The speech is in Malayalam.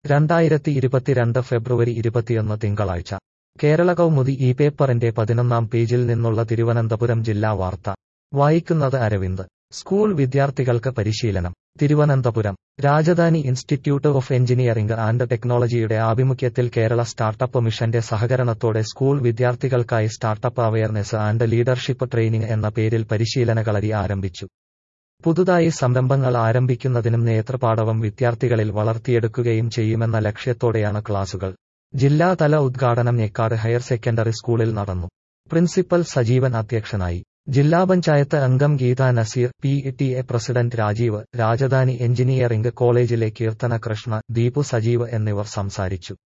രണ്ടായിരത്തി ഇരുപത്തിരണ്ട് ഫെബ്രുവരി ഇരുപത്തിയൊന്ന് തിങ്കളാഴ്ച കേരള കൗമുദി ഈ പേപ്പറിന്റെ പതിനൊന്നാം പേജിൽ നിന്നുള്ള തിരുവനന്തപുരം ജില്ലാ വാർത്ത വായിക്കുന്നത് അരവിന്ദ് സ്കൂൾ വിദ്യാർത്ഥികൾക്ക് പരിശീലനം Thiruvananthapuram Rajadhani institute of engineering and ടെക്നോളജിയുടെ ആഭിമുഖ്യത്തിൽ കേരള സ്റ്റാർട്ടപ്പ് മിഷന്റെ സഹകരണത്തോടെ സ്കൂൾ വിദ്യാർത്ഥികൾക്കായി startup awareness and leadership training എന്ന പേരിൽ പരിശീലനകളരി ആരംഭിച്ചു പുതുതായി സംരംഭങ്ങൾ ആരംഭിക്കുന്നതിനും നേതൃപാടവം വിദ്യാർത്ഥികളിൽ വളർത്തിയെടുക്കുകയും ചെയ്യുമെന്ന ലക്ഷ്യത്തോടെയാണ് ക്ലാസുകൾ ജില്ലാതല ഉദ്ഘാടനം ഞെക്കാട് ഹയർ സെക്കൻഡറി സ്കൂളിൽ നടന്നു പ്രിൻസിപ്പൽ സജീവൻ അധ്യക്ഷനായി ജില്ലാ പഞ്ചായത്ത് അംഗം Geetha Naseer P T A president Rajeev Rajadhani engineering കോളേജിലെ കീർത്തന കൃഷ്ണ ദീപു സജീവ് എന്നിവർ സംസാരിച്ചു